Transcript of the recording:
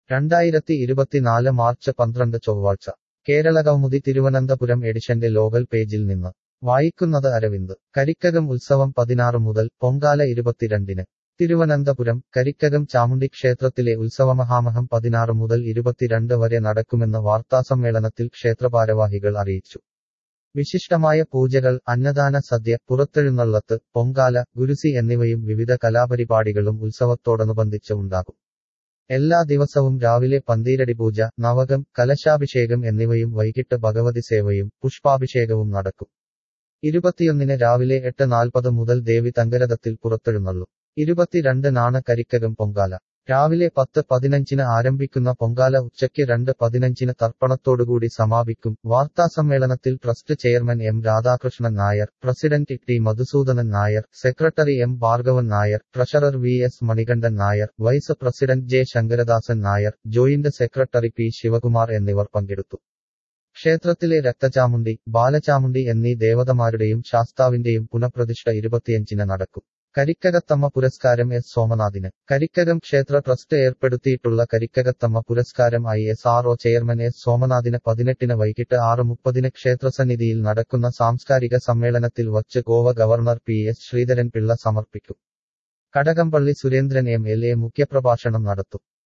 രണ്ടായിരത്തി ഇരുപത്തിനാല് മാർച്ച് പന്ത്രണ്ട് ചൊവ്വാഴ്ച കേരളകൗമുദി തിരുവനന്തപുരം എഡിഷന്റെ ലോകൽ പേജിൽ നിന്ന് വായിക്കുന്നത് അരവിന്ദ് കരിക്കകം ഉത്സവം പതിനാറ് മുതൽ പൊങ്കാല ഇരുപത്തിരണ്ടിന് തിരുവനന്തപുരം കരിക്കകം ചാമുണ്ഡി ക്ഷേത്രത്തിലെ ഉത്സവമഹാമഹം പതിനാറ് മുതൽ ഇരുപത്തിരണ്ട് വരെ നടക്കുമെന്ന് വാർത്താസമ്മേളനത്തിൽ ക്ഷേത്രഭാരവാഹികൾ അറിയിച്ചു വിശിഷ്ടമായ പൂജകൾ അന്നദാന സദ്യ പുറത്തെഴുന്നള്ളത്ത് പൊങ്കാല ഗുരുസി എന്നിവയും വിവിധ കലാപരിപാടികളും ഉത്സവത്തോടനുബന്ധിച്ച് ഉണ്ടാകും എല്ലാ ദിവസവും രാവിലെ പന്തീരടി പൂജ നവകം കലശാഭിഷേകം എന്നിവയും വൈകിട്ട് ഭഗവതി സേവയും പുഷ്പാഭിഷേകവും നടക്കും ഇരുപത്തിയൊന്നിന് രാവിലെ എട്ട് നാൽപ്പത് മുതൽ ദേവി തങ്കരഥത്തിൽ പുറത്തെഴുന്നള്ളും ഇരുപത്തിരണ്ടിനാണ് കരിക്കകം പൊങ്കാല രാവിലെ പത്ത് പതിനഞ്ചിന് ആരംഭിക്കുന്ന പൊങ്കാല ഉച്ചയ്ക്ക് രണ്ട് പതിനഞ്ചിന് തർപ്പണത്തോടുകൂടി സമാപിക്കും വാർത്താസമ്മേളനത്തിൽ trust chairman M Radhakrishnan Nair president T Madhusoodanan Nair secretary M Bhargavan Nair treasurer V S Manikandan Nair vice president J Sankaradasan Nair joint secretary P Sivakumar എന്നിവർ പങ്കെടുത്തു ക്ഷേത്രത്തിലെ രക്തചാമുണ്ടി ബാലചാമുണ്ടി എന്നീ ദേവതമാരുടെയും ശാസ്താവിന്റെയും പുനഃപ്രതിഷ്ഠ ഇരുപത്തിയഞ്ചിന് നടക്കും കരിക്കകത്തമ്മ പുരസ്കാരം എസ് സോമനാഥിന് കരിക്കകം ക്ഷേത്ര ട്രസ്റ്റ് ഏർപ്പെടുത്തിയിട്ടുള്ള കരിക്കകത്തമ്മ പുരസ്കാരം I S R O chairman S സോമനാഥിന് പതിനെട്ടിന് വൈകിട്ട് ആറ് മുപ്പതിന് ക്ഷേത്രസന്നിധിയിൽ നടക്കുന്ന സാംസ്കാരിക സമ്മേളനത്തിൽ വച്ച് Goa governor P S Sreedharan Pillai സമർപ്പിക്കും Kadakampally Surendran M L A മുഖ്യപ്രഭാഷണം നടത്തും